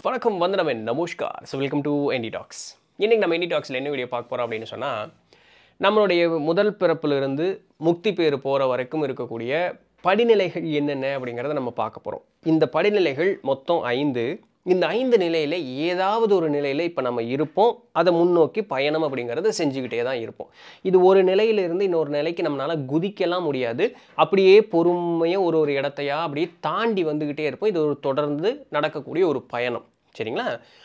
வணக்கம் வந்தனம் நமஸ்கார் so welcome to ND talks இன்றைக்கி நம்ம என்டி டாக்ஸில் என்ன வீடியோ பார்க்க போகிறோம் அப்படின்னு சொன்னால் நம்மளுடைய முதல் பிறப்பிலிருந்து முக்தி பேர் போகிற வரைக்கும் இருக்கக்கூடிய படிநிலைகள் என்னென்ன அப்படிங்கிறத நம்ம பார்க்க போகிறோம் இந்த படிநிலைகள் மொத்தம் ஐந்து இந்த ஐந்து நிலையில் ஏதாவது ஒரு நிலையில் இப்போ நம்ம இருப்போம் அதை முன்னோக்கி பயணம் அப்படிங்கிறத செஞ்சுக்கிட்டே தான் இருப்போம் இது ஒரு நிலையிலிருந்து இன்னொரு நிலைக்கு நம்மளால் குதிக்கலாம் முடியாது அப்படியே பொறுமையாக ஒரு ஒரு இடத்தையா அப்படியே தாண்டி வந்துக்கிட்டே இருப்போம் இது ஒரு தொடர்ந்து நடக்கக்கூடிய ஒரு பயணம் சரிங்களா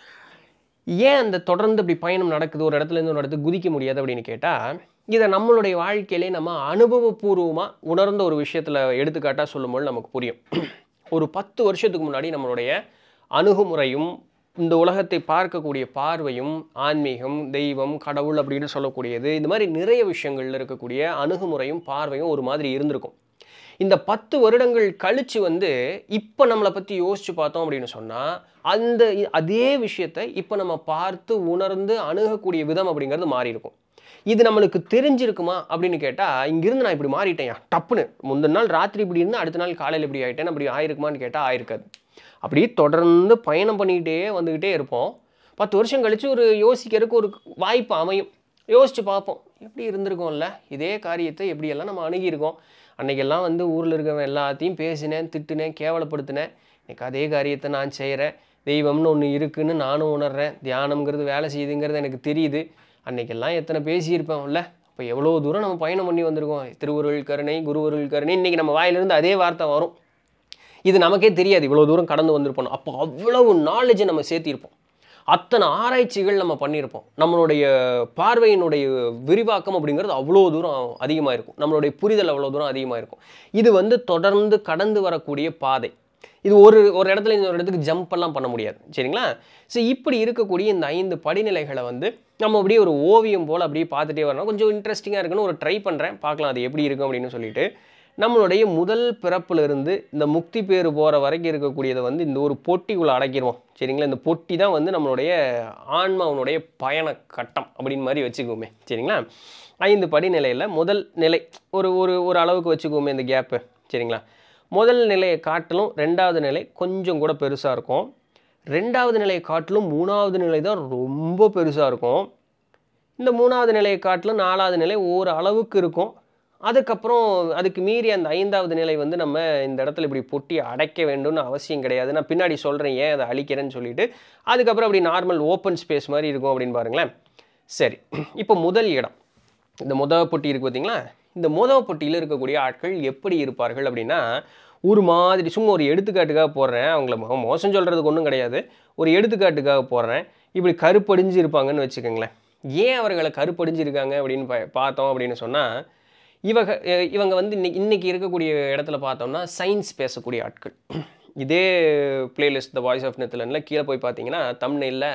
ஏன் அந்த தொடர்ந்து இப்படி பயணம் நடக்குது ஒரு இடத்துல இருந்து ஒரு இடத்துக்கு குதிக்க முடியாது அப்படின்னு கேட்டால் இதை நம்மளுடைய வாழ்க்கையிலே நம்ம அனுபவபூர்வமாக உணர்ந்த ஒரு விஷயத்தில் எடுத்துக்காட்டாக சொல்லும்போது நமக்கு புரியும் ஒரு பத்து வருஷத்துக்கு முன்னாடி நம்மளுடைய அணுகுமுறையும் இந்த உலகத்தை பார்க்கக்கூடிய பார்வையும் ஆன்மீகம் தெய்வம் கடவுள் அப்படின்னு சொல்லக்கூடியது இந்த மாதிரி நிறைய விஷயங்கள்ல இருக்கக்கூடிய அணுகுமுறையும் பார்வையும் ஒரு மாதிரி இருந்திருக்கும் இந்த பத்து வருடங்கள் கழித்து வந்து இப்போ நம்மளை பற்றி யோசித்து பார்த்தோம் அப்படின்னு சொன்னால் அந்த இ- அதே விஷயத்தை இப்போ நம்ம பார்த்து உணர்ந்து அணுகக்கூடிய விதம் அப்படிங்கிறது மாறி இருக்கும் இது நம்மளுக்கு தெரிஞ்சிருக்குமா அப்படின்னு கேட்டால் இங்கிருந்து நான் இப்படி மாறிட்டேன் டப்புன்னு முந்தின நாள் ராத்திரி இப்படி இருந்து அடுத்த நாள் காலையில் இப்படி ஆயிட்டேன் அப்படி ஆயிருக்குமான்னு கேட்டால் ஆயிருக்காது அப்படி தொடர்ந்து பயணம் பண்ணிக்கிட்டே வந்துக்கிட்டே இருப்போம் பத்து வருஷம் கழித்து ஒரு யோசிக்கிறதுக்கு ஒரு வாய்ப்பு அமையும் யோசித்து பார்ப்போம் எப்படி இருந்திருக்கோம்ல இதே காரியத்தை எப்படியெல்லாம் நம்ம அணுகியிருக்கோம் அன்னைக்கெல்லாம் வந்து ஊரில் இருக்கிறவன் எல்லாத்தையும் பேசினேன் திட்டுனேன் கேவலப்படுத்தினேன் இன்னைக்கு அதே காரியத்தை நான் செய்கிறேன் தெய்வம்னு ஒன்று இருக்குன்னு நானும் உணர்றேன் தியானம்ங்கிறது வேலை செய்யுதுங்கிறது எனக்கு தெரியுது அன்னைக்கெல்லாம் எத்தனை பேசியிருப்பேன்ல அப்போ எவ்வளோ தூரம் நம்ம பயணம் பண்ணி வந்திருக்கோம் திருவருள் கருணை குருவருள் கருணை இன்றைக்கி நம்ம வாயிலிருந்து அதே வார்த்தை வரும் இது நமக்கே தெரியாது இவ்வளோ தூரம் கடந்து வந்திருப்போம் அப்போ அவ்வளவு நாலேஜை நம்ம சேர்த்திருப்போம் அத்தனை ஆராய்ச்சிகள் நம்ம பண்ணியிருப்போம் நம்மளுடைய பார்வையினுடைய விரிவாக்கம் அப்படிங்கிறது அவ்வளோ தூரம் அதிகமாக இருக்கும் நம்மளுடைய புரிதல் அவ்வளோ தூரம் அதிகமாக இருக்கும் இது வந்து தொடர்ந்து கடந்து வரக்கூடிய பாதை இது ஒரு ஒரு இடத்துல இந்த ஒரு இடத்துக்கு ஜம்ப் எல்லாம் பண்ண முடியாது சரிங்களா ஸோ இப்படி இருக்கக்கூடிய இந்த ஐந்து படிநிலைகளை வந்து நம்ம அப்படியே ஒரு ஓவியம் போல் அப்படியே பார்த்துட்டே வரணும் கொஞ்சம் இன்ட்ரெஸ்டிங்காக இருக்குன்னு ஒரு ட்ரை பண்ணுறேன் பார்க்கலாம் அது எப்படி இருக்கும் அப்படின்னு சொல்லிட்டு நம்மளுடைய முதல் பிறப்பிலிருந்து இந்த முக்தி பேறு போகிற வரைக்கும் இருக்கக்கூடியதை வந்து இந்த ஒரு பொட்டிக்குள்ளே அடைக்கிடுவோம் சரிங்களா இந்த பொட்டி தான் வந்து நம்மளுடைய ஆன்மாவனுடைய பயண கட்டம் அப்படின்னு மாதிரி வச்சுக்குவோமே சரிங்களா ஐந்து படிநிலையில் முதல் நிலை ஒரு ஒரு ஒரு அளவுக்கு வச்சுக்குவோமே இந்த கேப்பு சரிங்களா முதல் நிலையை காட்டிலும் ரெண்டாவது நிலை கொஞ்சம் கூட பெருசாக இருக்கும் ரெண்டாவது நிலையை காட்டிலும் மூணாவது நிலை தான் ரொம்ப பெருசாக இருக்கும் இந்த மூணாவது நிலையை காட்டிலும் நாலாவது நிலை ஒரு அளவுக்கு இருக்கும் அதுக்கப்புறம் அதுக்கு மீறி அந்த ஐந்தாவது நிலை வந்து நம்ம இந்த இடத்துல இப்படி பொட்டி அடைக்க வேண்டும்னு அவசியம் கிடையாது நான் பின்னாடி சொல்கிறேன் ஏன் அதை அழிக்கிறேன்னு சொல்லிட்டு அதுக்கப்புறம் அப்படி நார்மல் ஓப்பன் ஸ்பேஸ் மாதிரி இருக்கும் அப்படின்னு பாருங்களேன் சரி இப்போ முதல் இடம் இந்த முத பொட்டி இருக்குது பார்த்தீங்களா இந்த முத பொட்டியில் இருக்கக்கூடிய ஆட்கள் எப்படி இருப்பார்கள் அப்படின்னா ஒரு மாதிரி சும்மா ஒரு எடுத்துக்காட்டுக்காக போடுறேன் அவங்கள மோ- மோசம் சொல்கிறதுக்கு ஒன்றும் கிடையாது ஒரு எடுத்துக்காட்டுக்காக போடுறேன் இப்படி கருப்படிஞ்சு இருப்பாங்கன்னு வச்சுக்கோங்களேன் ஏன் அவர்களை கருப்படிஞ்சு இருக்காங்க அப்படின்னு பா- பார்த்தோம் அப்படின்னு சொன்னால் இவங்க அஹ் இவங்க வந்து இன்னைக்கு இன்னைக்கு இருக்கக்கூடிய இடத்துல பார்த்தோம்னா சயின்ஸ் பேசக்கூடிய ஆட்கள் இதே பிளேலிஸ்ட் த வாய்ஸ் ஆஃப் நெத்திலனில் கீழே போய் பார்த்தீங்கன்னா தம்னெயிலில்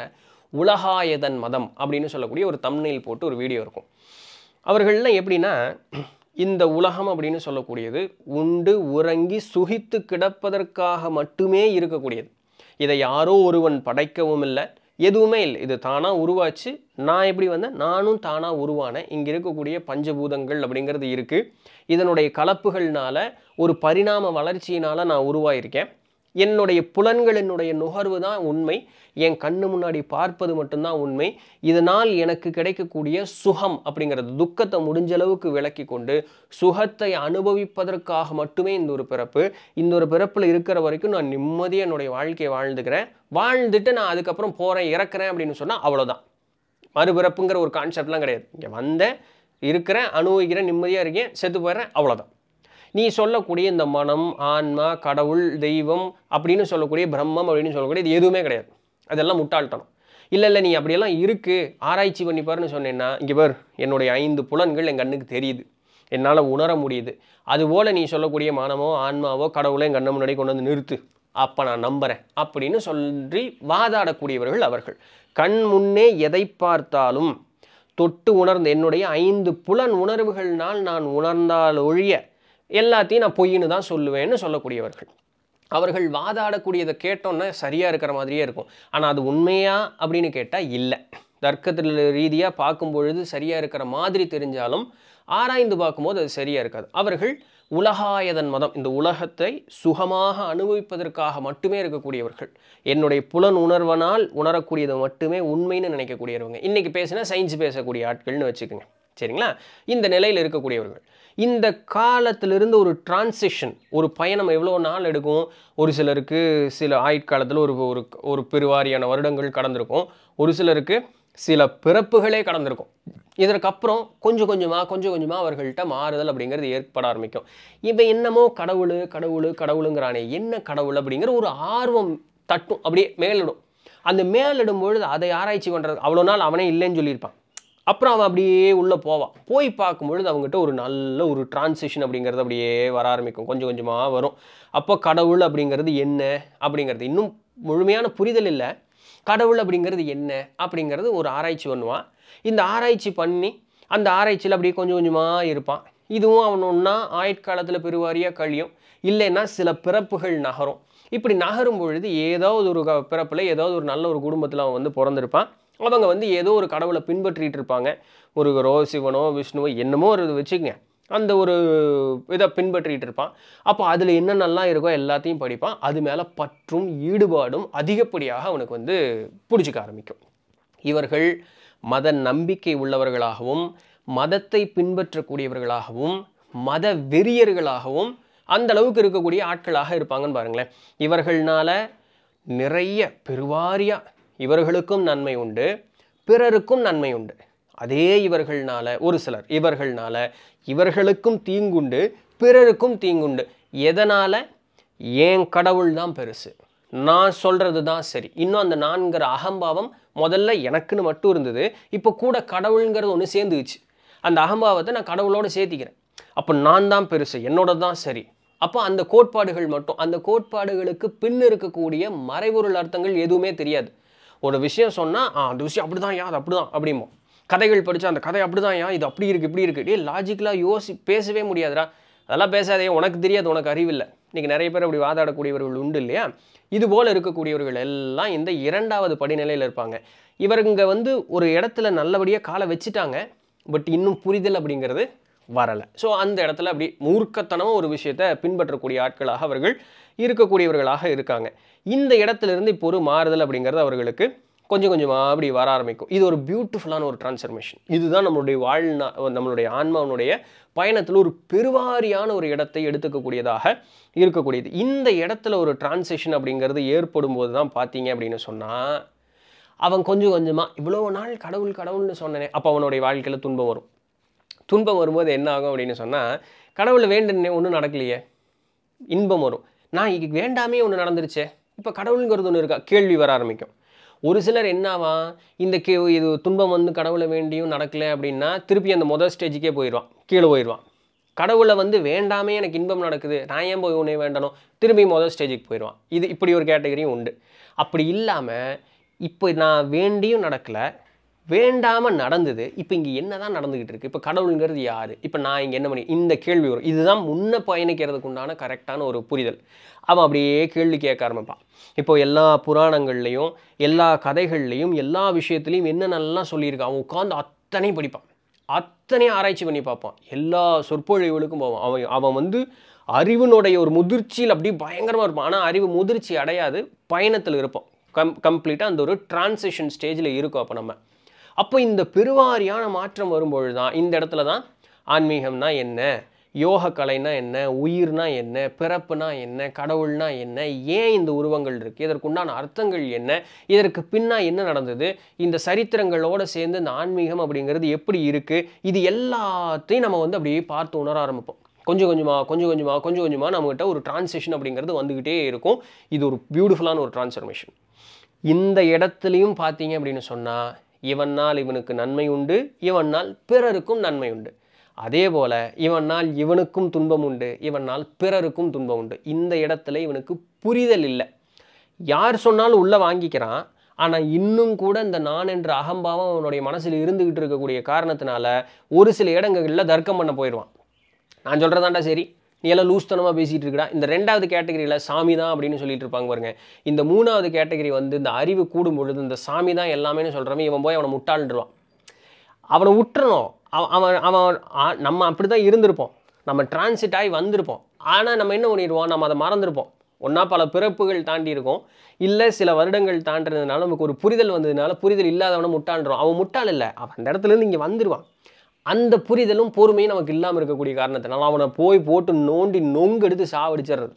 உலகாயதன் மதம் அப்படின்னு சொல்லக்கூடிய ஒரு தம்னெயில் போட்டு ஒரு வீடியோ இருக்கும் அவர்கள்லாம் எப்படின்னா இந்த உலகம் அப்படின்னு சொல்லக்கூடியது உண்டு உறங்கி சுகித்து கிடப்பதற்காக மட்டுமே இருக்கக்கூடியது இதை யாரோ ஒருவன் படைக்கவும் இல்லை எதுவுமே இல்லை இது தானாக உருவாச்சு நான் எப்படி வந்தேன் நானும் தானாக உருவானேன் இங்கே இருக்கக்கூடிய பஞ்சபூதங்கள் அப்படிங்கிறது இருக்குது இதனுடைய கலப்புகள்னால ஒரு பரிணாம வளர்ச்சியினால் நான் உருவாயிருக்கேன் என்னுடைய புலன்களினுடைய நுகர்வு தான் உண்மை என் கண்ணு முன்னாடி பார்ப்பது மட்டும்தான் உண்மை இதனால் எனக்கு கிடைக்கக்கூடிய சுகம் அப்படிங்கிறது துக்கத்தை முடிஞ்ச அளவுக்கு விலக்கி கொண்டு சுகத்தை அனுபவிப்பதற்காக மட்டுமே இந்த ஒரு பிறப்பு இந்த ஒரு பிறப்பில் இருக்கிற வரைக்கும் நான் நிம்மதியாக என்னுடைய வாழ்க்கையை வாழ்ந்துக்கிறேன் வாழ்ந்துட்டு நான் அதுக்கப்புறம் போகிறேன் இறக்குறேன் அப்படின்னு சொன்னால் அவ்வளோதான் மறுபிறப்புங்கிற ஒரு கான்செப்ட்லாம் கிடையாது இங்கே வந்தேன் இருக்கிறேன் அனுபவிக்கிறேன் நிம்மதியாக இருக்கேன் செத்து போயிடுறேன் அவ்வளோதான் நீ சொல்லக்கூடிய இந்த மனம் ஆன்மா கடவுள் தெய்வம் அப்படின்னு சொல்லக்கூடிய பிரம்மம் அப்படின்னு சொல்லக்கூடிய இது எதுவுமே கிடையாது அதெல்லாம் முட்டாள்தனம் இல்லை இல்லை நீ அப்படியெல்லாம் இருக்குது ஆராய்ச்சி பண்ணி பாருன்னு சொன்னேன்னா இங்கே பார் என்னுடைய ஐந்து புலன்கள் என் கண்ணுக்கு தெரியுது என்னால் உணர முடியுது அதுபோல் நீ சொல்லக்கூடிய மனமோ ஆன்மாவோ கடவுளோ என் கண்ணு முன்னாடி கொண்டு வந்து நிறுத்து அப்போ நான் நம்புகிறேன் அப்படின்னு சொல்லி வாதாடக்கூடியவர்கள் அவர்கள் கண் முன்னே எதை பார்த்தாலும் தொட்டு உணர்ந்த என்னுடைய ஐந்து புலன் உணர்வுகள்னால் நான் உணர்ந்தால் ஒழிய எல்லாத்தையும் நான் பொய்ன்னு தான் சொல்லுவேன்னு சொல்லக்கூடியவர்கள் அவர்கள் வாதாடக்கூடியதை கேட்டோன்னா சரியாக இருக்கிற மாதிரியே இருக்கும் ஆனால் அது உண்மையா அப்படின்னு கேட்டால் இல்லை தர்க்கத்தில் ரீதியாக பார்க்கும் பொழுது சரியாக இருக்கிற மாதிரி தெரிஞ்சாலும் ஆராய்ந்து பார்க்கும்போது அது சரியாக இருக்காது அவர்கள் உலகாயதன் மதம் இந்த உலகத்தை சுகமாக அனுபவிப்பதற்காக மட்டுமே இருக்கக்கூடியவர்கள் என்னுடைய புலன் உணர்வனால் உணரக்கூடியது மட்டுமே உண்மைன்னு நினைக்கக்கூடியவங்க இன்றைக்கி பேசினா சயின்ஸ் பேசக்கூடிய ஆட்கள்னு வச்சுக்கோங்க சரிங்களா இந்த நிலையில் இருக்கக்கூடியவர்கள் இந்த காலத்திலிருந்து ஒரு டிரான்சிஷன் ஒரு பயணம் எவ்வளோ நாள் எடுக்கும் ஒரு சிலருக்கு சில ஆயுட்காலத்தில் ஒரு ஒரு ஒரு பெருவாரியான வருடங்கள் கடந்திருக்கும் ஒரு சிலருக்கு சில பிறப்புகளே கடந்திருக்கும் இதற்கப்புறம் கொஞ்சம் கொஞ்சமாக கொஞ்சம் கொஞ்சமாக அவர்கள்ட்ட மாறுதல் அப்படிங்கிறது ஏற்பட ஆரம்பிக்கும் இவன் என்னமோ கடவுள் கடவுள் கடவுளுங்கிறானே என்ன கடவுள் அப்படிங்கிற ஒரு ஆர்வம் தட்டும் அப்படியே மேலிடும் அந்த மேலிடும் பொழுது அதை ஆராய்ச்சி பண்ணுறது அவ்வளோ நாள் அவனே இல்லைன்னு சொல்லியிருப்பான் அப்புறம் அவன் அப்படியே உள்ளே போவான் போய் பார்க்கும்பொழுது அவங்ககிட்ட ஒரு நல்ல ஒரு டிரான்சிஷன் அப்படிங்கிறது அப்படியே வர ஆரம்பிக்கும் கொஞ்சம் கொஞ்சமாக வரும் அப்போ கடவுள் அப்படிங்கிறது என்ன அப்படிங்கிறது இன்னும் முழுமையான புரிதல் இல்லை கடவுள் அப்படிங்கிறது என்ன அப்படிங்கிறது ஒரு ஆராய்ச்சி பண்ணுவான் இந்த ஆராய்ச்சி பண்ணி அந்த ஆராய்ச்சியில் அப்படியே கொஞ்சம் கொஞ்சமாக இருப்பான் இதுவும் அவன் ஒன்றா ஆயுட்காலத்தில் பெருவாரியாக கழியும் இல்லைன்னா சில பிறப்புகள் நகரும் இப்படி நகரும் பொழுது ஏதாவது ஒரு க- பிறப்புல ஏதாவது ஒரு நல்ல ஒரு குடும்பத்தில் அவன் வந்து பிறந்திருப்பான் அவங்க வந்து ஏதோ ஒரு கடவுளை பின்பற்றிட்டு இருப்பாங்க முருகரோ சிவனோ விஷ்ணுவோ என்னமோ ஒரு இது வச்சுக்கங்க அந்த ஒரு இதை பின்பற்றிட்டு இருப்பான் அப்போ அதில் என்னென்னலாம் இருக்கோ எல்லாத்தையும் படிப்பான் அது மேலே பற்றும் ஈடுபாடும் அதிகப்படியாக அவனுக்கு வந்து பிடிச்சிக்க ஆரம்பிக்கும் இவர்கள் மத நம்பிக்கை உள்ளவர்களாகவும் மதத்தை பின்பற்றக்கூடியவர்களாகவும் மத வெறியர்களாகவும் அந்த அளவுக்கு இருக்கக்கூடிய ஆட்களாக இருப்பாங்கன்னு பாருங்களேன் இவர்கள்னால நிறைய பெருவாரியா இவர்களுக்கும் நன்மை உண்டு பிறருக்கும் நன்மை உண்டு அதே இவர்கள்னால ஒரு சிலர் இவர்கள்னால இவர்களுக்கும் தீங்குண்டு பிறருக்கும் தீங்குண்டு எதனால ஏன் கடவுள் தான் பெருசு நான் சொல்றது தான் சரி இன்னும் அந்த நான்கிற அகம்பாவம் முதல்ல எனக்குன்னு மட்டும் இருந்தது இப்போ கூட கடவுளுங்கிறது ஒன்று சேர்ந்துச்சு அந்த அகம்பாவத்தை நான் கடவுளோட சேர்த்திக்கிறேன் அப்போ நான் தான் பெருசு என்னோட தான் சரி அப்போ அந்த கோட்பாடுகள் மட்டும் அந்த கோட்பாடுகளுக்கு பின் இருக்கக்கூடிய மறைபொருள் அர்த்தங்கள் எதுவுமே தெரியாது ஒரு விஷயம் சொன்னால் ஆ அந்த விஷயம் அப்படி தான் யா அது அப்படி தான் அப்படிமோ கதைகள் படித்தா அந்த கதை அப்படி தான் யா இது அப்படி இருக்குது இப்படி இருக்குது டே லாஜிக்கலாக யோசி பேசவே முடியாதுடா அதெல்லாம் பேசாதே உனக்கு தெரியாது உனக்கு அறிவில்லை இன்றைக்கி நிறைய பேர் அப்படி வாதாடக்கூடியவர்கள் உண்டு இல்லையா இது போல் இருக்கக்கூடியவர்கள் எல்லாம் இந்த இரண்டாவது படிநிலையில் இருப்பாங்க இவருங்க வந்து ஒரு இடத்துல நல்லபடியாக காலை வச்சுட்டாங்க பட் இன்னும் புரிதல் அப்படிங்கிறது வரலை ஸோ அந்த இடத்துல அப்படி மூர்க்கத்தனமாக ஒரு விஷயத்தை பின்பற்றக்கூடிய ஆட்களாக அவர்கள் இருக்கக்கூடியவர்களாக இருக்காங்க இந்த இடத்துல இருந்து இப்போ ஒரு மாறுதல் அப்படிங்கிறது அவர்களுக்கு கொஞ்சம் கொஞ்சமாக அப்படி வர ஆரம்பிக்கும் இது ஒரு பியூட்டிஃபுல்லான ஒரு டிரான்ஸ்ஃபர்மேஷன் இதுதான் நம்மளுடைய வாழ்நா நம்மளுடைய ஆன்மாவனுடைய பயணத்தில் ஒரு பெருவாரியான ஒரு இடத்தை எடுத்துக்கக்கூடியதாக இருக்கக்கூடியது இந்த இடத்துல ஒரு டிரான்சிஷன் அப்படிங்கிறது ஏற்படும் போது தான் பார்த்தீங்க அப்படின்னு சொன்னால் அவன் கொஞ்சம் கொஞ்சமாக இவ்வளோ நாள் கடவுள் கடவுள்னு சொன்னனே அப்போ அவனுடைய வாழ்க்கையில் துன்பம் வரும் துன்பம் வரும்போது என்ன ஆகும் அப்படின்னு சொன்னால் கடவுளை வேண்டுனே ஒன்றும் நடக்கலையே இன்பம் வரும் நான் இங்கே வேண்டாமே ஒன்று நடந்துருச்சே இப்போ கடவுளுங்கிறது ஒன்று இருக்கா கேள்வி வர ஆரம்பிக்கும் ஒரு சிலர் என்னவா இந்த கே இது துன்பம் வந்து கடவுளை வேண்டியும் நடக்கலை அப்படின்னா திருப்பி அந்த முதல் ஸ்டேஜுக்கே போயிடுவான் கீழே போயிடுவான் கடவுளை வந்து வேண்டாமே எனக்கு இன்பம் நடக்குது நான் ஏன் போய் உன்னை வேண்டணும் திரும்பி முதல் ஸ்டேஜுக்கு போயிடுவான் இது இப்படி ஒரு கேட்டகரியும் உண்டு அப்படி இல்லாமல் இப்போ நான் வேண்டியும் நடக்கலை வேண்டாமல் நடந்தது இப்போ இங்கே என்ன தான் நடந்துக்கிட்டு இருக்கு இப்போ கடவுளுங்கிறது யார் இப்போ நான் இங்கே என்ன பண்ணி இந்த கேள்வி வரும் இதுதான் முன்ன பயணிக்கிறதுக்கு உண்டான கரெக்டான ஒரு புரிதல் அவன் அப்படியே கேள்வி கேட்க ஆரம்பிப்பான் இப்போ எல்லா புராணங்கள்லையும் எல்லா கதைகள்லையும் எல்லா விஷயத்துலையும் என்னென்னலாம் சொல்லியிருக்கான் அவன் உட்காந்து அத்தனையும் படிப்பான் அத்தனையும் ஆராய்ச்சி பண்ணி பார்ப்பான் எல்லா சொற்பொழிவுகளுக்கும் போவான் அவன் அவன் வந்து அறிவினுடைய ஒரு முதிர்ச்சியில் அப்படியே பயங்கரமாக இருப்பான் ஆனால் அறிவு முதிர்ச்சி அடையாது பயணத்தில் இருப்போம் கம் கம்ப்ளீட்டாக அந்த ஒரு டிரான்சிஷன் ஸ்டேஜில் இருக்கும் அப்போ நம்ம அப்போ இந்த பெருவாரியான மாற்றம் வரும்பொழுது தான் இந்த இடத்துல தான் ஆன்மீகம்னா என்ன யோக கலைனா என்ன உயிர்னா என்ன பிறப்புனா என்ன கடவுள்னா என்ன ஏன் இந்த உருவங்கள் இருக்குது இதற்குண்டான அர்த்தங்கள் என்ன இதற்கு பின்னா என்ன நடந்தது இந்த சரித்திரங்களோடு சேர்ந்து இந்த ஆன்மீகம் அப்படிங்கிறது எப்படி இருக்குது இது எல்லாத்தையும் நம்ம வந்து அப்படியே பார்த்து உணர ஆரம்பிப்போம் கொஞ்சம் கொஞ்சமாக கொஞ்சம் கொஞ்சமாக கொஞ்சம் கொஞ்சமாக நம்மகிட்ட ஒரு டிரான்சிஷன் அப்படிங்கிறது வந்துக்கிட்டே இருக்கும் இது ஒரு பியூட்டிஃபுல்லான ஒரு டிரான்ஸ்ஃபர்மேஷன் இந்த இடத்துலையும் பார்த்தீங்க அப்படின்னு சொன்னால் இவனால் இவனுக்கு நன்மை உண்டு இவனால் பிறருக்கும் நன்மை உண்டு அதே போல இவனால் இவனுக்கும் துன்பம் உண்டு இவனால் பிறருக்கும் துன்பம் உண்டு இந்த இடத்துல இவனுக்கு புரிதல் இல்லை யார் சொன்னாலும் உள்ளே வாங்கிக்கிறான் ஆனால் இன்னும் கூட இந்த நான் என்ற அகம்பாவம் அவனுடைய மனசில் இருந்துக்கிட்டு இருக்கக்கூடிய காரணத்தினால ஒரு சில இடங்களில் தர்க்கம் பண்ண போயிடுவான் நான் சொல்கிறதாண்டா சரி நீ எல்லாம் லூஸ்தனமாக பேசிகிட்டு இருக்கடா இந்த ரெண்டாவது கேட்டகரியில் சாமி தான் அப்படின்னு சொல்லிட்டு இருப்பாங்க பாருங்க இந்த மூணாவது கேட்டகரி வந்து இந்த அறிவு கூடும் பொழுது இந்த சாமி தான் எல்லாமேன்னு சொல்கிறவன் இவன் போய் அவனை முட்டாள்ன்றான் அவனை விட்டுறணும் அவன் அவன் அவன் ஆ- நம்ம அப்படி தான் இருந்திருப்போம் நம்ம டிரான்சிட் ஆகி வந்திருப்போம் ஆனால் நம்ம என்ன பண்ணிடுவோம் நம்ம அதை மறந்துருப்போம் ஒன்றா பல பிறப்புகள் தாண்டி இருக்கோம் இல்லை சில வருடங்கள் தாண்டினதுனால நமக்கு ஒரு புரிதல் வந்ததுனால புரிதல் இல்லாதவனை முட்டாள்றோம் அவன் முட்டாள் இல்லை அவன் அந்த இடத்துலேருந்து இங்கே வந்துடுவான் அந்த புரிதலும் பொறுமையும் நமக்கு இல்லாமல் இருக்கக்கூடிய காரணத்தினால அவனை போய் போட்டு நோண்டி நொங்கெடுத்து சாவடிச்சிடுறது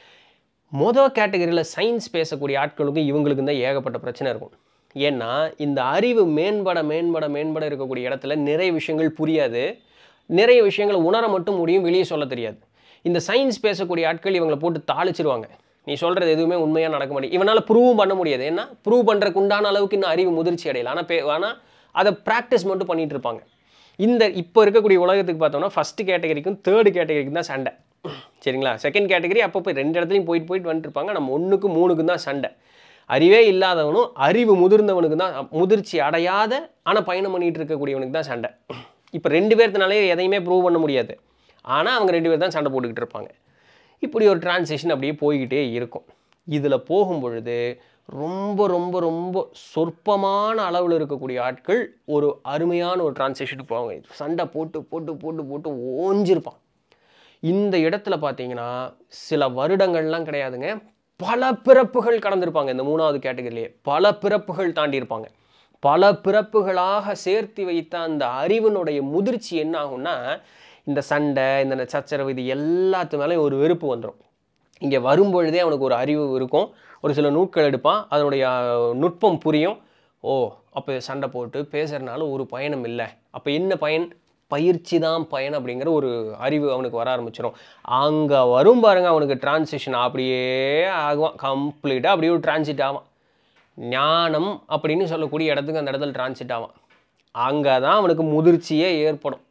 மொதல் கேட்டகரியில் சயின்ஸ் பேசக்கூடிய ஆட்களுக்கும் இவங்களுக்கு தான் ஏகப்பட்ட பிரச்சனை இருக்கும் ஏன்னா இந்த அறிவு மேம்பட மேம்பட மேம்பட இருக்கக்கூடிய இடத்துல நிறைய விஷயங்கள் புரியாது நிறைய விஷயங்களை உணர மட்டும் முடியும் வெளியே சொல்ல தெரியாது இந்த சயின்ஸ் பேசக்கூடிய ஆட்கள் இவங்களை போட்டு தாளிச்சிருவாங்க நீ சொல்கிறது எதுவுமே உண்மையாக நடக்க மாட்டேங்குது இவனால் ப்ரூவ் பண்ண முடியாது ஏன்னா ப்ரூவ் பண்ணுறதுக்கு உண்டான அளவுக்கு இன்னும் அறிவு முதிர்ச்சி அடையல ஆனால் பே ஆனால் அதை ப்ராக்டிஸ் மட்டும் பண்ணிட்டு இருப்பாங்க இந்த இப்போ இருக்கக்கூடிய உலகத்துக்கு பார்த்தோம்னா ஃபஸ்ட்டு கேட்டகரிக்கும் தேர்டு கேட்டகரிக்கும் தான் சண்டை சரிங்களா செகண்ட் கேட்டகரி அப்போ போய் ரெண்டு இடத்துலையும் போயிட்டு போயிட்டு வந்துட்டு இருப்பாங்க நம்ம ஒன்றுக்கு மூணுக்கும் தான் சண்டை அறிவே இல்லாதவனும் அறிவு முதிர்ந்தவனுக்கு தான் முதிர்ச்சி அடையாத ஆனால் பயணம் பண்ணிட்டு இருக்கக்கூடியவனுக்கு தான் சண்டை இப்போ ரெண்டு பேர்த்தினாலே எதையுமே ப்ரூவ் பண்ண முடியாது ஆனால் அவங்க ரெண்டு பேர் தான் சண்டை போட்டுக்கிட்டு இருப்பாங்க இப்படி ஒரு டிரான்சேஷன் அப்படியே போய்கிட்டே இருக்கும் இதில் போகும் பொழுது ரொம்ப ரொம்ப ரொம்ப சொற்பமான அளவில் இருக்கக்கூடிய ஆட்கள் ஒரு அருமையான ஒரு டிரான்சேஷனுக்கு போவாங்க சண்டை போட்டு போட்டு போட்டு போட்டு ஓஞ்சிருப்பான் இந்த இடத்துல பார்த்தீங்கன்னா சில வருடங்கள்லாம் கிடையாதுங்க பல பிறப்புகள் கடந்திருப்பாங்க இந்த மூணாவது கேட்டகரியிலே பல பிறப்புகள் தாண்டி இருப்பாங்க பல பிறப்புகளாக சேர்த்து வைத்த அந்த அறிவினுடைய முதிர்ச்சி என்ன ஆகும்னா இந்த சண்டை இந்த சச்சரவு இது எல்லாத்து மேலேயும் ஒரு வெறுப்பு வந்துடும் இங்கே வரும்பொழுதே அவனுக்கு ஒரு அறிவு இருக்கும் ஒரு சில நூட்கள் எடுப்பான் அதனுடைய அஹ், நுட்பம் புரியும் ஓ அப்போ சண்டை போட்டு பேசுறதுனால ஒரு பயணம் இல்லை அப்போ என்ன பயன் பயிற்சி தான் பயன் அப்படிங்கிற ஒரு அறிவு அவனுக்கு வர ஆரம்பிச்சிடும் அங்கே வரும் பாருங்க அவனுக்கு டிரான்சிஷன் அப்படியே ஆகுவான் கம்ப்ளீட்டாக அப்படியே ஒரு டிரான்சிட் ஆவான் ஞானம் அப்படின்னு சொல்லக்கூடிய இடத்துக்கு அந்த இடத்துல டிரான்சிட் ஆவான் அங்கே தான் அவனுக்கு முதிர்ச்சியே ஏற்படும்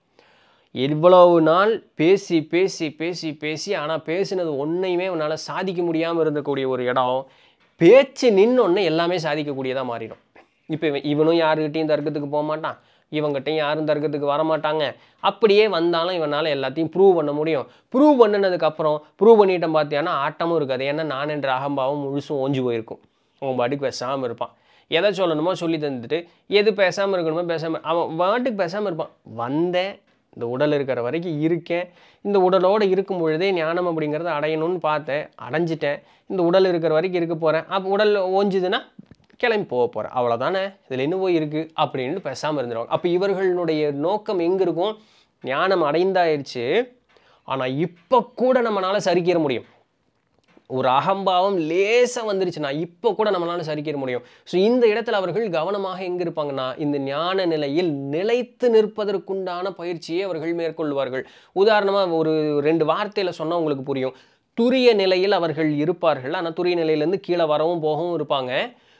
இவ்வளவு நாள் பேசி பேசி பேசி பேசி ஆனால் பேசினது ஒன்றையுமே அவனால் சாதிக்க முடியாமல் இருந்தக்கூடிய ஒரு இடம் பேச்சு நின்னொன்னே எல்லாமே சாதிக்கக்கூடியதாக மாறிடும் இப்போ இவன் இவனும் யாருக்கிட்டையும் தர்க்கத்துக்கு போக மாட்டான் இவங்ககிட்டையும் யாரும் தர்க்கத்துக்கு வர மாட்டாங்க அப்படியே வந்தாலும் இவனால் எல்லாத்தையும் ப்ரூவ் பண்ண முடியும் ப்ரூவ் பண்ணினதுக்கப்புறம் ப்ரூவ் பண்ணிட்டேன் பார்த்தியானா ஆட்டமும் இருக்காது ஏன்னா நான் என்ற அகம்பாவம் முழுசும் ஓஞ்சு போயிருக்கும் அவன் பாட்டுக்கு பேசாமல் இருப்பான் எதை சொல்லணுமோ சொல்லி தந்துட்டு எது பேசாமல் இருக்கணுமோ பேசாமல் அவன் பாட்டுக்கு பேசாமல் இருப்பான் வந்தேன் இந்த உடல் இருக்கிற வரைக்கும் இருக்கேன் இந்த உடலோடு இருக்கும் பொழுதே ஞானம் அப்படிங்கிறத அடையணும்னு பார்த்தேன் அடைஞ்சிட்டேன் இந்த உடல் இருக்கிற வரைக்கும் இருக்க போகிறேன் அப்போ உடல் ஓஞ்சுதுன்னா கிளம்பி போக போகிறேன் அவ்வளோதானே இதில் என்ன போய் இருக்குது அப்படின்னு பேசாமல் இருந்துருவாங்க அப்போ இவர்களுடைய நோக்கம் எங்கே இருக்கும் ஞானம் அடைந்தாயிருச்சு ஆனால் இப்போ கூட நம்மளால் சரிக்கிற முடியும் ஒரு அகம்பாவம் லேசாக வந்துருச்சுன்னா இப்போ கூட நம்மளால சரிக்கிற முடியும் ஸோ இந்த இடத்துல அவர்கள் கவனமாக எங்கே இருப்பாங்கன்னா இந்த ஞான நிலையில் நிலைத்து நிற்பதற்குண்டான பயிற்சியை அவர்கள் மேற்கொள்வார்கள் உதாரணமாக ஒரு ரெண்டு வார்த்தையில் சொன்னால் உங்களுக்கு புரியும் துரிய நிலையில் அவர்கள் இருப்பார்கள் ஆனால் துரிய நிலையிலேருந்து கீழே வரவும் போகவும் இருப்பாங்க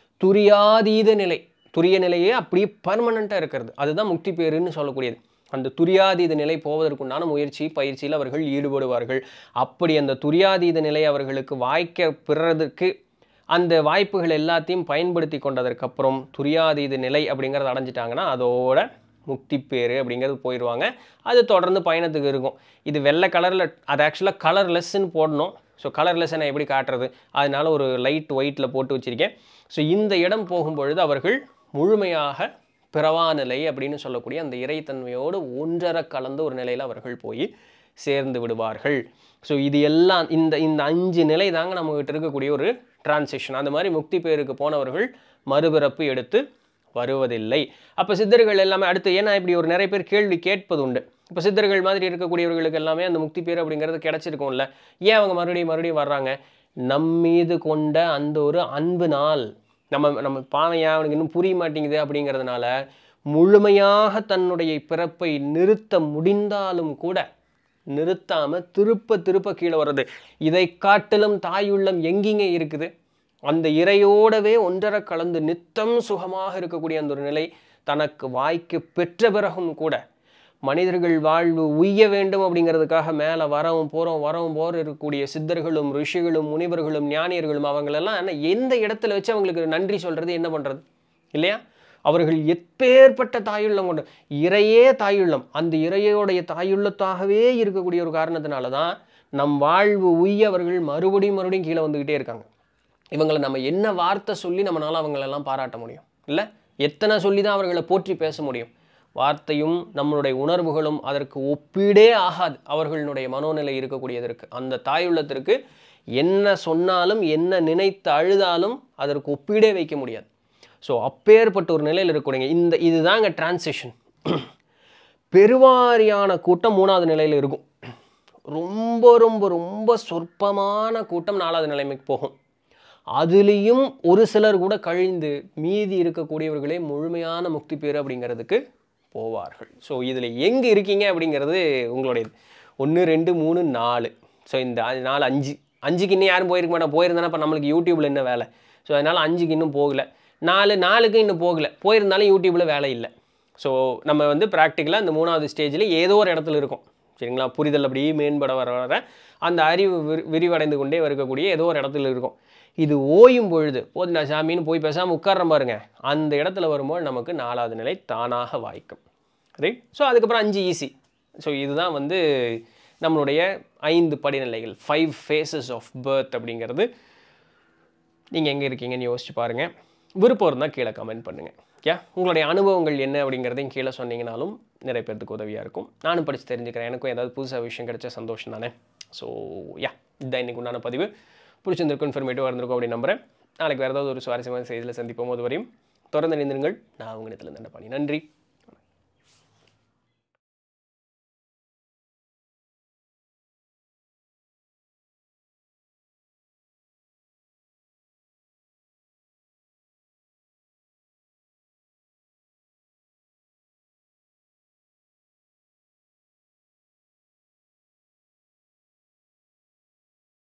துரியாதீத நிலை துரிய நிலையே அப்படியே பர்மனண்ட்டாக இருக்கிறது அதுதான் முக்தி பேருன்னு சொல்லக்கூடியது அந்த துரியாதீத நிலை போவதற்குண்டான முயற்சி பயிற்சியில் அவர்கள் ஈடுபடுவார்கள் அப்படி அந்த துரியாதீத நிலை அவர்களுக்கு வாய்க்க பெறதுக்கு அந்த வாய்ப்புகள் எல்லாத்தையும் பயன்படுத்தி கொண்டதற்கப்புறம் துரியாதீத நிலை அப்படிங்கிறத அடைஞ்சிட்டாங்கன்னா அதோட முக்தி பேர் அப்படிங்கிறது போயிடுவாங்க அது தொடர்ந்து பயணத்துக்கு இருக்கும் இது வெள்ளை கலரில் அது ஆக்சுவலாக கலர்லெஸ்ன்னு போடணும் ஸோ கலர்லெஸ்ஸை நான் எப்படி காட்டுறது அதனால ஒரு லைட் ஒயிட்டில் போட்டு வச்சுருக்கேன் ஸோ இந்த இடம் போகும்பொழுது அவர்கள் முழுமையாக பிறவா நிலை அப்படின்னு சொல்லக்கூடிய அந்த இறைத்தன்மையோடு ஒன்றர கலந்த ஒரு நிலையில் அவர்கள் போய் சேர்ந்து விடுவார்கள் ஸோ இது எல்லாம் இந்த இந்த அஞ்சு நிலை தாங்க நம்மகிட்ட இருக்கக்கூடிய ஒரு டிரான்சிஷன் அந்த மாதிரி முக்தி பேருக்கு போனவர்கள் மறுபிறப்பு எடுத்து வருவதில்லை அப்போ சித்தர்கள் எல்லாமே அடுத்து ஏன்னா இப்படி ஒரு நிறைய பேர் கேள்வி கேட்பது உண்டு இப்போ சித்தர்கள் மாதிரி இருக்கக்கூடியவர்களுக்கு எல்லாமே அந்த முக்தி பேர் அப்படிங்கிறது கிடைச்சிருக்கும்ல ஏன் அவங்க மறுபடியும் மறுபடியும் வர்றாங்க நம் மீது கொண்ட அந்த ஒரு அன்பு நாள் நம்ம நம்ம பாவையா அவனுக்கு இன்னும் புரிய மாட்டேங்குது அப்படிங்கிறதுனால முழுமையாக தன்னுடைய பிறப்பை நிறுத்த முடிந்தாலும் கூட நிறுத்தாம திருப்ப திருப்ப கீழே வர்றது இதை காட்டிலும் தாயுள்ளம் எங்கிங்க இருக்குது அந்த இறையோடவே ஒன்றரை கலந்து நித்தம் சுகமாக இருக்கக்கூடிய அந்த ஒரு நிலை தனக்கு வாய்க்கு பெற்ற பிறகும் கூட மனிதர்கள் வாழ்வு உய்ய வேண்டும் அப்படிங்கிறதுக்காக மேலே வரவும் போகிறோம் வரவும் போகிற இருக்கக்கூடிய சித்தர்களும் ரிஷிகளும் முனிவர்களும் ஞானியர்களும் அவங்களெல்லாம் என்ன எந்த இடத்துல வச்சு அவங்களுக்கு நன்றி சொல்கிறது என்ன பண்ணுறது இல்லையா அவர்கள் எப்பேற்பட்ட தாயுள்ளம் கொண்டு இறையே தாயுள்ளம் அந்த இறையோடைய தாயுள்ளத்தாகவே இருக்கக்கூடிய ஒரு காரணத்தினால தான் நம் வாழ்வு உய்ய அவர்கள் மறுபடியும் மறுபடியும் கீழே வந்துக்கிட்டே இருக்காங்க இவங்களை நம்ம என்ன வார்த்தை சொல்லி நம்மளால அவங்களெல்லாம் பாராட்ட முடியும் இல்லை எத்தனை சொல்லி தான் அவர்களை போற்றி பேச முடியும் வார்த்தையும் நம்மளுடைய உணர்வுகளும் அதற்கு ஒப்பீடே ஆகாது அவர்களுடைய மனோநிலை இருக்கக்கூடியதற்கு அந்த தாயுள்ளத்திற்கு என்ன சொன்னாலும் என்ன நினைத்து அழுதாலும் அதற்கு ஒப்பீடே வைக்க முடியாது ஸோ அப்பேற்பட்ட ஒரு நிலையில் இருக்கக்கூடிய இந்த இதுதாங்க டிரான்சிஷன் பெருவாரியான கூட்டம் மூணாவது நிலையில் இருக்கும் ரொம்ப ரொம்ப ரொம்ப சொற்பமான கூட்டம் நாலாவது நிலைமைக்கு போகும் அதுலேயும் ஒரு சிலர் கூட கழிந்து மீதி இருக்கக்கூடியவர்களே முழுமையான முக்தி பேர் அப்படிங்கிறதுக்கு போவார்கள் ஸோ இதில் எங்கே இருக்கீங்க அப்படிங்கிறது உங்களுடையது ஒன்று ரெண்டு மூணு நாலு ஸோ இந்த அ- நாலு அஞ்சு அஞ்சுக்கு இன்னும் யாரும் போயிருக்க மாட்டோம் போயிருந்தானே இப்போ நம்மளுக்கு யூடியூப்பில் என்ன வேலை ஸோ அதனால் அஞ்சுக்கு இன்னும் போகல நாலு நாலுக்கு இன்னும் போகல போயிருந்தாலும் யூடியூப்பில் வேலை இல்லை ஸோ நம்ம வந்து ப்ராக்டிக்கலாக இந்த மூணாவது ஸ்டேஜில் ஏதோ ஒரு இடத்துல இருக்கும் சரிங்களா புரிதல் அப்படியே மேம்பட வர வர அந்த அறிவு விரி விரிவடைந்து கொண்டே இருக்கக்கூடிய ஏதோ ஒரு இடத்துல இருக்கும் இது ஓயும் பொழுது போதுண்டா சாமின்னு போய் பேசாமல் உட்கார்றோம் பாருங்க அந்த இடத்துல வரும்போது நமக்கு நாலாவது நிலை தானாக வாய்க்கும் ரைட் ஸோ அதுக்கப்புறம் அஞ்சு ஈஸி ஸோ இதுதான் வந்து நம்மளுடைய ஐந்து படிநிலைகள் ஃபைவ் ஃபேஸஸ் ஆஃப் பர்த் அப்படிங்கிறது நீங்கள் எங்கே இருக்கீங்கன்னு யோசிச்சு பாருங்கள் விருப்பம் இருந்தால் கீழே கமெண்ட் பண்ணுங்கள் ஓகே உங்களுடைய அனுபவங்கள் என்ன அப்படிங்கிறதையும் கீழே சொன்னீங்கனாலும் நிறைய பேர்த்துக்கு உதவியாக இருக்கும் நானும் படித்து தெரிஞ்சுக்கிறேன் எனக்கும் ஏதாவது புதுசாக விஷயம் கிடைச்ச சந்தோஷம் தானே ஸோ யா இதுதான் இன்னைக்கு உண்டான பதிவு பிடிச்சிருந்திருக்கும் இன்ஃபர்மேட்டிவாக இருந்திருக்கும் அப்படின்னு நம்புறேன் நாளைக்கு வேறு ஏதாவது ஒரு சுவாரஸ்யமான செய்தியில் சந்திப்போம் அது வரையும் தொடர்ந்து இணைந்திருங்கள் நான் உங்கள் இடத்துல நன்றி நன்றி